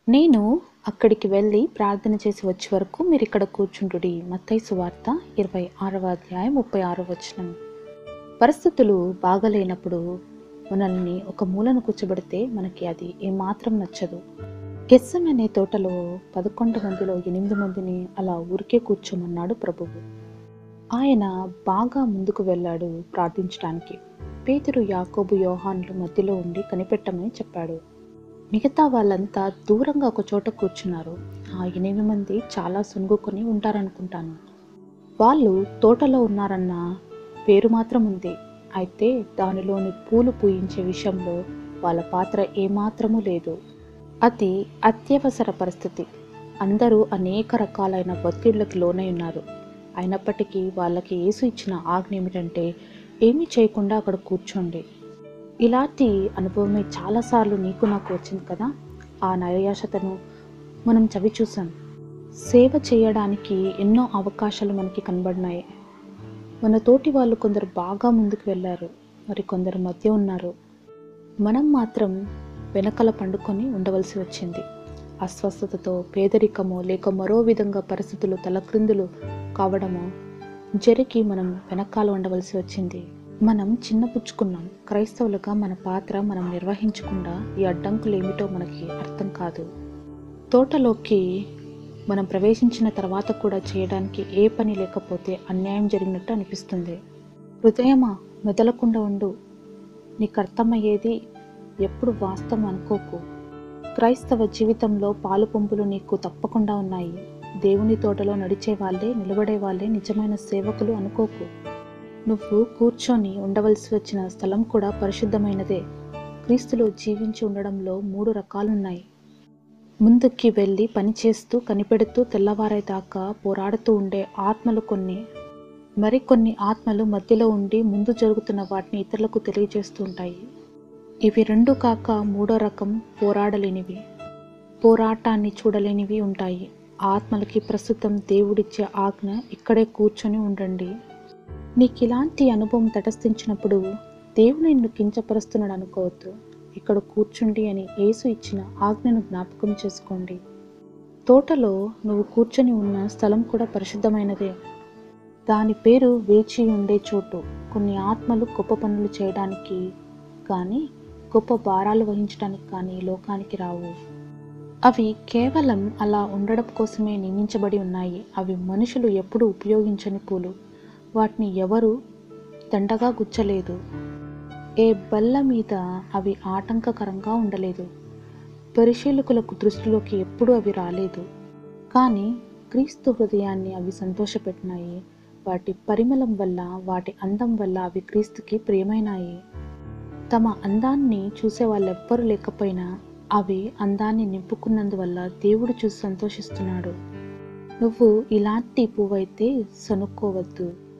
నేను అక్కడికి వెళ్ళి ప్రార్థన చేసి వచ్చే వరకు మీరు ఇక్కడ కూర్చుంటుడి మత్తయి సువార్త ఇరవై ఆరవ అధ్యాయం ముప్పై ఆరో వచనం పరిస్థితులు బాగలేనప్పుడు మనల్ని ఒక మూలను కూర్చోబెడితే మనకి అది ఏమాత్రం నచ్చదు గెస్సం అనే తోటలో పదకొండు మందిలో ఎనిమిది మందిని అలా ఊరికే కూర్చోమన్నాడు ప్రభువు ఆయన బాగా ముందుకు వెళ్ళాడు ప్రార్థించడానికి పేతురు యాకోబు యోహాన్లు మధ్యలో ఉండి కనిపెట్టమని చెప్పాడు మిగతా వాళ్ళంతా దూరంగా ఒక చోట కూర్చున్నారు ఆ ఎనిమిది మంది చాలా సొనుగుకొని ఉంటారనుకుంటాను వాళ్ళు తోటలో ఉన్నారన్న పేరు మాత్రం ఉంది అయితే దానిలోని పూలు పూయించే విషయంలో వాళ్ళ పాత్ర ఏమాత్రమూ లేదు అది అత్యవసర పరిస్థితి అందరూ అనేక రకాలైన ఒత్తిళ్లకు లోనై ఉన్నారు అయినప్పటికీ వాళ్ళకి యేసు ఇచ్చిన ఆజ్ఞ ఏమిటంటే ఏమీ చేయకుండా అక్కడ కూర్చోండి ఇలాంటి అనుభవమే చాలాసార్లు నీకు నాకు వచ్చింది కదా ఆ నైరాశతను మనం చవి చూసాం సేవ చేయడానికి ఎన్నో అవకాశాలు మనకి కనబడినాయి మన తోటి వాళ్ళు కొందరు బాగా ముందుకు వెళ్ళారు మరి కొందరు మధ్య ఉన్నారు మనం మాత్రం వెనకల పండుకొని ఉండవలసి వచ్చింది అస్వస్థతతో పేదరికమో లేక మరో విధంగా పరిస్థితులు తలక్రిందులు కావడమో జరిగి మనం వెనకాల ఉండవలసి వచ్చింది మనం చిన్నపుచ్చుకున్నాం క్రైస్తవులుగా మన పాత్ర మనం నిర్వహించకుండా ఈ అడ్డంకులు ఏమిటో మనకి అర్థం కాదు తోటలోకి మనం ప్రవేశించిన తర్వాత కూడా చేయడానికి ఏ పని లేకపోతే అన్యాయం జరిగినట్టు అనిపిస్తుంది హృదయమా మెదలకుండా ఉండు నీకు అర్థమయ్యేది ఎప్పుడు వాస్తవం అనుకోకు క్రైస్తవ జీవితంలో పాలు పంపులు నీకు తప్పకుండా ఉన్నాయి దేవుని తోటలో నడిచే వాళ్ళే నిలబడే వాళ్ళే నిజమైన సేవకులు అనుకోకు నువ్వు కూర్చొని ఉండవలసి వచ్చిన స్థలం కూడా పరిశుద్ధమైనదే క్రీస్తులో జీవించి ఉండడంలో మూడు రకాలున్నాయి ముందుకి వెళ్ళి పనిచేస్తూ కనిపెడుతూ తెల్లవారేదాకా పోరాడుతూ ఉండే ఆత్మలు కొన్ని మరికొన్ని ఆత్మలు మధ్యలో ఉండి ముందు జరుగుతున్న వాటిని ఇతరులకు తెలియజేస్తూ ఉంటాయి ఇవి రెండు కాక మూడో రకం పోరాడలేనివి పోరాటాన్ని చూడలేనివి ఉంటాయి ఆత్మలకి ప్రస్తుతం దేవుడిచ్చే ఆజ్ఞ ఇక్కడే కూర్చొని ఉండండి నీకు ఇలాంటి అనుభవం తటస్థించినప్పుడు దేవుడు నిన్ను కించపరుస్తున్నాడు అనుకోవద్దు ఇక్కడ కూర్చుండి అని యేసు ఇచ్చిన ఆజ్ఞను జ్ఞాపకం చేసుకోండి తోటలో నువ్వు కూర్చొని ఉన్న స్థలం కూడా పరిశుద్ధమైనదే దాని పేరు వేచి ఉండే చోటు కొన్ని ఆత్మలు గొప్ప పనులు చేయడానికి కానీ గొప్ప భారాలు వహించడానికి కానీ ఈ లోకానికి రావు అవి కేవలం అలా ఉండడం కోసమే నియమించబడి ఉన్నాయి అవి మనుషులు ఎప్పుడూ ఉపయోగించని పూలు వాటిని ఎవరు దండగా గుచ్చలేదు ఏ బల్ల మీద అవి ఆటంకకరంగా ఉండలేదు పరిశీలకులకు దృష్టిలోకి ఎప్పుడూ అవి రాలేదు కానీ క్రీస్తు హృదయాన్ని అవి సంతోషపెట్టినాయి వాటి పరిమళం వల్ల వాటి అందం వల్ల అవి క్రీస్తుకి ప్రియమైనాయి తమ అందాన్ని చూసే వాళ్ళెవ్వరూ లేకపోయినా అవి అందాన్ని నింపుకున్నందువల్ల దేవుడు చూసి సంతోషిస్తున్నాడు నువ్వు ఇలాంటి పువ్వైతే సనుక్కోవద్దు